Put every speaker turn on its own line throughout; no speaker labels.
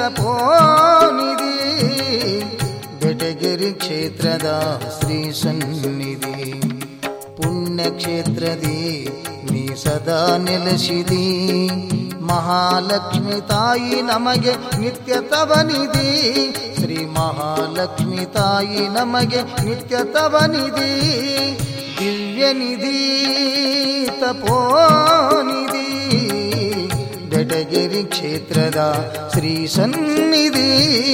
ತಪೋನಿಧಿ ಬೆಟಗೆರೆ ಕ್ಷೇತ್ರದ ಶ್ರೀ ಸನ್ನಿಧಿ ಪುಣ್ಯಕ್ಷೇತ್ರದಿ ನೀ ಸದಾ ನೆಲೆಸಿದಿ ಮಹಾಲಕ್ಷ್ಮಿ ತಾಯಿ ನಮಗೆ ನಿತ್ಯ ತವನಿಧಿ ಶ್ರೀ ಮಹಾಲಕ್ಷ್ಮಿ ತಾಯಿ ನಮಗೆ ನಿತ್ಯ ತವನಿಧಿ ದಿವ್ಯ ನಿಧಿ ತಪೋನಿಧಿ ಬೆಟಗೆರೆ ಕ್ಷೇತ್ರದ ಶ್ರೀ ಸನ್ನಿಧಿ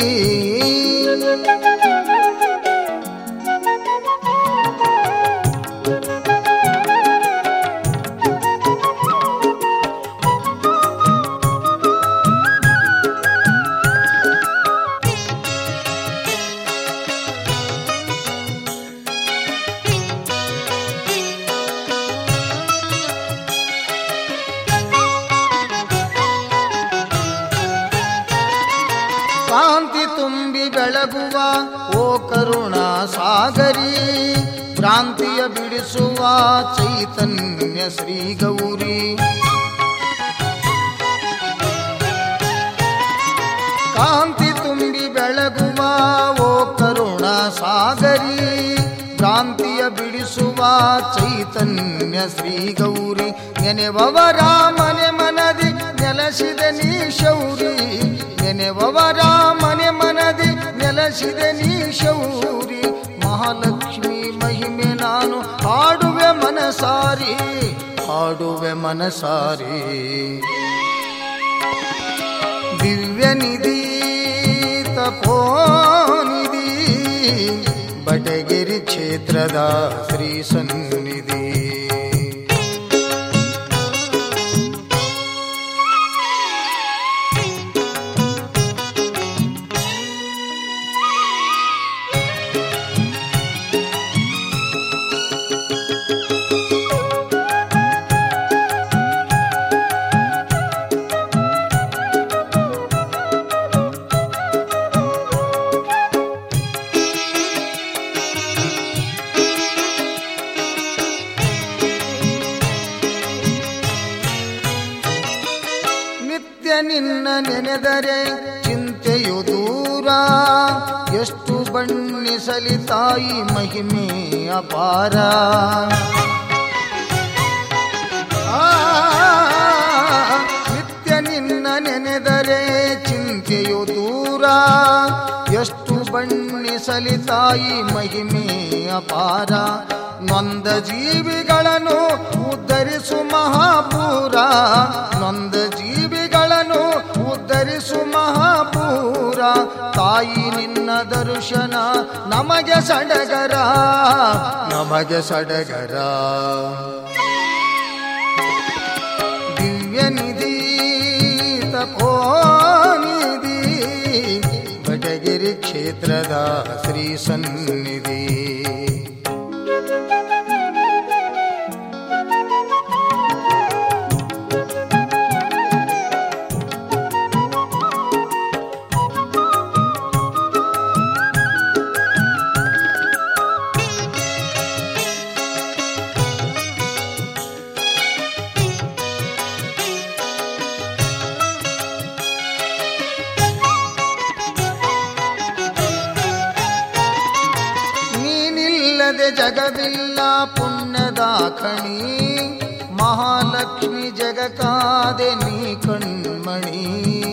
ಕಾಂತಿ ತುಂಬಿ ಬೆಳಗುವ ಓ ಕರುಣಾ ಸಾಗರಿ ಭ್ರಾಂತಿಯ ಬಿಡಿಸುವ ಚೈತನ್ಯ ಶ್ರೀ ಗೌರಿ ಕಾಂತಿ ತುಂಬಿ ಬೆಳಗುವ ಓ ಕರುಣಾ ಸಾಗರಿ ಭ್ರಾಂತಿಯ ಬಿಡಿಸುವ ಚೈತನ್ಯ ಶ್ರೀ ಗೌರಿ ನೆನೆವವರ ಮನೆ ಮನದಿ ನೆಲೆಸಿದ ನೀ ಶೌರಿ ನೆನೆವವರ ಮನೆ ಮನದಿ ನೆಲೆಸಿದ ನೀ ಶೌರಿ ಮಹಾಲಕ್ಷ್ಮಿ ಮಹಿಮೆ ನಾನು ಹಾಡುವೆ ಮನಸಾರಿ ಹಾಡುವೆ ಮನಸಾರಿ ದಿವ್ಯ ನಿಧಿ ತಪೋನಿಧಿ ಬಟಗಿರಿ ಕ್ಷೇತ್ರದ ಶ್ರೀ ಸನ್ನಿಧಿ ನಿತ್ಯ ನಿನ್ನ ನೆನೆದರೆ ಚಿಂತೆಯು ದೂರ ಎಷ್ಟು ಬಣ್ಣಿಸಲಿ ತಾಯಿ ಮಹಿಮೆ ಅಪಾರ ಆ, ನಿತ್ಯ ನಿನ್ನ ನೆನೆದರೆ ಚಿಂತೆಯು ದೂರ ಎಷ್ಟು ಬಣ್ಣಿಸಲಿ ತಾಯಿ ಮಹಿಮೆ ಅಪಾರ ನೊಂದ ಜೀವಿಗಳನ್ನು ಉದ್ಧರಿಸು ಮಹಾಪೂರ ನೊಂದ ಜೀವಿಗಳನ್ನು ಉದ್ಧರಿಸು ಮಹಾಪೂರ ತಾಯಿ ನಿನ್ನ ದರ್ಶನ ನಮಗೆ ಸಡಗರ ನಮಗೆ ಸಡಗರ ದಿವ್ಯ ನಿಧಿ ತಪೋನಿಧಿ ಬಟಗಿರಿ ಕ್ಷೇತ್ರದ ಶ್ರೀ ಸನ್ನಿಧಿ ನೀನಿಲ್ಲದೆ ಜಗವಿಲ್ಲ ಪುಣ್ಯದ ಖಣಿ ಮಹಾಲಕ್ಷ್ಮಿ ಜಗಕಾದೆ ನೀ ಕಣ್ಮಣಿ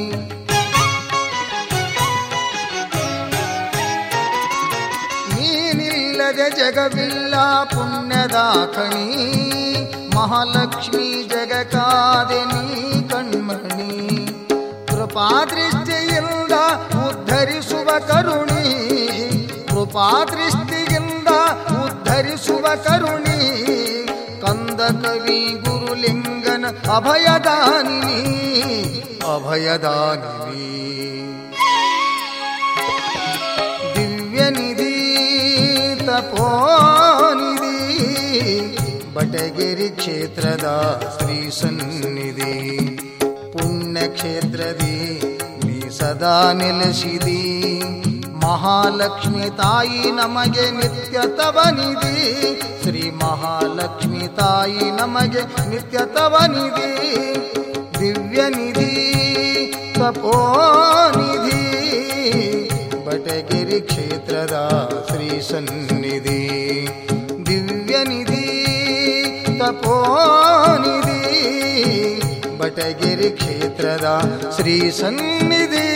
ನೀನಿಲ್ಲದೆ ಜಗವಿಲ್ಲ ಪುಣ್ಯದ ಖಣಿ ಮಹಾಲಕ್ಷ್ಮಿ ಜಗಕಾದೆ ನೀ ಕಣ್ಮಣಿ ಕೃಪಾದೃಷ್ಟಿಯಿಂದ ಉದ್ಧರಿಸುವ ಕರುಣಿ ಕೃಪಾದೃಷ್ಟಿಯಿಂದ ಉದ್ಧರಿಸುವ ಕರುಣಿ ಕಂದ ಕವಿ ಗುರುಲಿಂಗನ ಅಭಯದಾನಿನಿ ಅಭಯದಾನಿನಿ ದಿವ್ಯ ನಿಧಿ ತಪೋನಿಧಿ ಬಟಗಿರಿ ಕ್ಷೇತ್ರದ ಶ್ರೀ ಸನ್ನಿಧಿ ಪುಣ್ಯಕ್ಷೇತ್ರದಿ ನೀ ಸದಾ ನೆಲೆಸಿದಿ ಮಹಾಲಕ್ಷ್ಮಿ ತಾಯಿ ನಮಗೆ ನಿತ್ಯ ತವನಿಧಿ ಶ್ರೀ ಮಹಾಲಕ್ಷ್ಮಿ ತಾಯಿ ನಮಗೆ ನಿತ್ಯ ತವನಿಧಿ ದಿವ್ಯ ನಿಧಿ ತಪೋನಿಧಿ ಬಟಗಿರಿ ಕ್ಷೇತ್ರದ ಶ್ರೀ ಸನ್ನಿಧಿ ದಿವ್ಯನಿಧಿ ತಪೋನಿಧಿ ಬಟಗಿರಿ ಕ್ಷೇತ್ರದ ಶ್ರೀ ಸನ್ನಿಧಿ